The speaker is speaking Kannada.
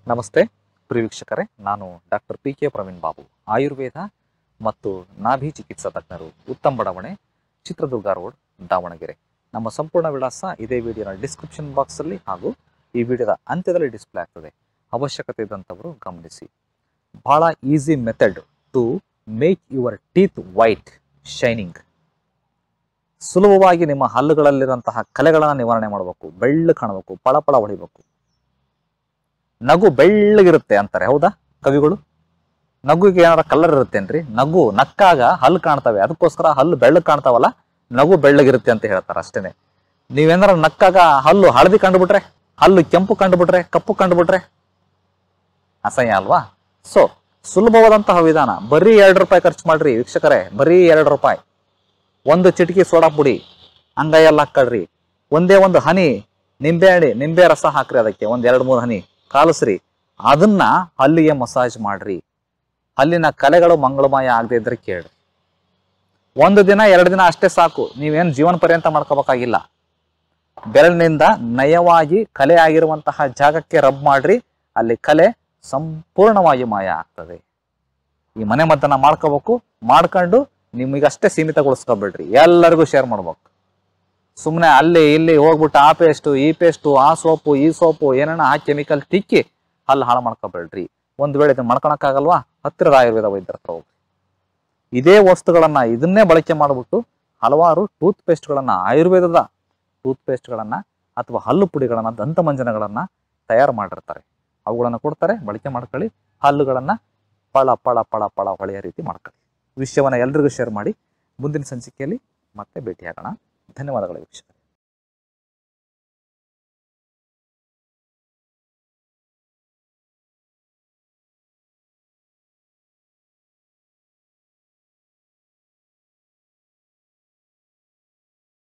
ನಮಸ್ತೆ ಪ್ರಿಯ ವೀಕ್ಷಕರೇ ನಾನು doctor P K Praveen Babu Ayurveda ಮತ್ತು ನಾಭಿ ಚಿಕಿತ್ಸಾ ತಜ್ಞರು ಉತ್ತಮ ಬಡಾವಣೆ ಚಿತ್ರದುರ್ಗ ರೋಡ್ ದಾವಣಗೆರೆ ನಮ್ಮ ಸಂಪೂರ್ಣ ವಿಳಾಸ ಇದೇ ವಿಡಿಯೋನ ಡಿಸ್ಕ್ರಿಪ್ಷನ್ ಬಾಕ್ಸಲ್ಲಿ ಹಾಗೂ ಈ ವಿಡಿಯೋದ ಅಂತ್ಯದಲ್ಲಿ ಡಿಸ್ಪ್ಲೇ ಆಗ್ತದೆ ಅವಶ್ಯಕತೆ ಇದ್ದಂಥವರು ಗಮನಿಸಿ ಬಹಳ easy method to make your teeth white shining ಸುಲಭವಾಗಿ ನಿಮ್ಮ ಹಲ್ಲುಗಳಲ್ಲಿರುವಂತಹ ಕಲೆಗಳನ್ನು ನಿವಾರಣೆ ಮಾಡಬೇಕು ಬೆಳ್ಳು ಕಾಣಬೇಕು ಪಳಪಳ ಹೊಡಿಬೇಕು ನಗು ಬೆಳ್ಳಗಿರುತ್ತೆ ಅಂತಾರೆ ಹೌದಾ ಕವಿಗಳು ನಗುಗೆ ಏನಾರ ಕಲರ್ ಇರುತ್ತೇನ್ರಿ ನಗು ನಕ್ಕಾಗ ಹಲ್ಲು ಕಾಣ್ತವೆ ಅದಕ್ಕೋಸ್ಕರ ಹಲ್ಲು ಬೆಳ್ಳಗ್ ಕಾಣ್ತಾವಲ್ಲ ನಗು ಬೆಳ್ಳಗಿರುತ್ತೆ ಅಂತ ಹೇಳ್ತಾರೆ ಅಷ್ಟೇನೆ ನೀವೇನಾರ ನಕ್ಕಾಗ ಹಲ್ಲು ಹಳದಿ ಕಂಡುಬಿಟ್ರೆ ಹಲ್ಲು ಕೆಂಪು ಕಂಡುಬಿಟ್ರೆ ಕಪ್ಪು ಕಂಡುಬಿಟ್ರೆ ಅಸಹ್ಯ ಅಲ್ವಾ ಸೊ ಸುಲಭವಾದಂತಹ ವಿಧಾನ ಬರೀ ಎರಡು ರೂಪಾಯಿ ಖರ್ಚು ಮಾಡ್ರಿ ವೀಕ್ಷಕರೇ ಬರೀ ಎರಡು ರೂಪಾಯಿ ಒಂದು ಚಿಟಿಕೆ ಸೋಡಾ ಪುಡಿ ಅಂಗೈಯಲ್ಲಿ ಹಾಕಳ್ರಿ ಒಂದೇ ಒಂದು ಹನಿ ನಿಂಬೆ ಹಣ್ಣಿ ನಿಂಬೆ ರಸ ಹಾಕ್ರಿ ಅದಕ್ಕೆ ಒಂದ್ ಎರಡು ಮೂರು ಹನಿ ಕಾಲಿಸ್ರಿ ಅದನ್ನ ಹಲ್ಲಿಗೆ ಮಸಾಜ್ ಮಾಡ್ರಿ ಹಲ್ಲಿನ ಕಲೆಗಳು ಮಂಗಳಮಯ ಆಗದೆ ಇದ್ರೆ ಕೇಳ್ರಿ ಒಂದು ದಿನ ಎರಡು ದಿನ ಅಷ್ಟೇ ಸಾಕು ನೀವೇನು ಜೀವನ ಪರ್ಯಂತ ಮಾಡ್ಕೋಬೇಕಾಗಿಲ್ಲ ಬೆರಳಿನಿಂದ ನಯವಾಗಿ ಕಲೆ ಆಗಿರುವಂತಹ ಜಾಗಕ್ಕೆ ರಬ್ ಮಾಡ್ರಿ ಅಲ್ಲಿ ಕಲೆ ಸಂಪೂರ್ಣವಾಗಿ ಮಾಯ ಆಗ್ತದೆ ಈ ಮನೆ ಮದ್ದನ್ನ ಮಾಡ್ಕೋಬೇಕು ಮಾಡ್ಕೊಂಡು ನಿಮಗಷ್ಟೇ ಸೀಮಿತಗೊಳಿಸ್ಕೊಬೇಡ್ರಿ ಎಲ್ಲರಿಗೂ ಶೇರ್ ಮಾಡ್ಬೇಕು ಸುಮ್ಮನೆ ಅಲ್ಲಿ ಇಲ್ಲಿ ಹೋಗ್ಬಿಟ್ಟು ಆ ಪೇಸ್ಟು ಈ ಪೇಸ್ಟು ಆ ಸೋಪು ಈ ಸೋಪು ಏನೇನ ಆ ಕೆಮಿಕಲ್ ತಿಕ್ಕಿ ಅಲ್ಲಿ ಹಾಳು ಮಾಡ್ಕೋಬೇಡ್ರಿ ಒಂದ್ ವೇಳೆ ಇದನ್ನ ಮಾಡ್ಕೊಳಕ್ಕಾಗಲ್ವಾ ಹತ್ತಿರದ ಆಯುರ್ವೇದ ವೈದ್ಯರ ಹತ್ರ ಹೋಗ್ರಿ ಇದೇ ವಸ್ತುಗಳನ್ನ ಇದನ್ನೇ ಬಳಕೆ ಮಾಡಿಬಿಟ್ಟು ಹಲವಾರು ಟೂತ್ ಪೇಸ್ಟ್ಗಳನ್ನ ಆಯುರ್ವೇದದ ಟೂತ್ ಪೇಸ್ಟ್ಗಳನ್ನ ಅಥವಾ ಹಲ್ಲು ಪುಡಿಗಳನ್ನ ದಂತಮಂಜನಗಳನ್ನ ತಯಾರು ಮಾಡಿರ್ತಾರೆ ಅವುಗಳನ್ನ ಕೊಡ್ತಾರೆ ಬಳಕೆ ಮಾಡ್ಕೊಳ್ಳಿ ಹಲ್ಲುಗಳನ್ನ ಪಳ ಪಳ ಪಳ ಪಳ ಹೊಳೆಯ ರೀತಿ ಮಾಡ್ಕೊಳ್ಳಿ ವಿಷಯವನ್ನ ಎಲ್ರಿಗೂ ಶೇರ್ ಮಾಡಿ ಮುಂದಿನ ಸಂಚಿಕೆಯಲ್ಲಿ ಮತ್ತೆ ಭೇಟಿಯಾಗೋಣ ಧನ್ಯವಾದಗಳು ವೀಕ್ಷಕರೇ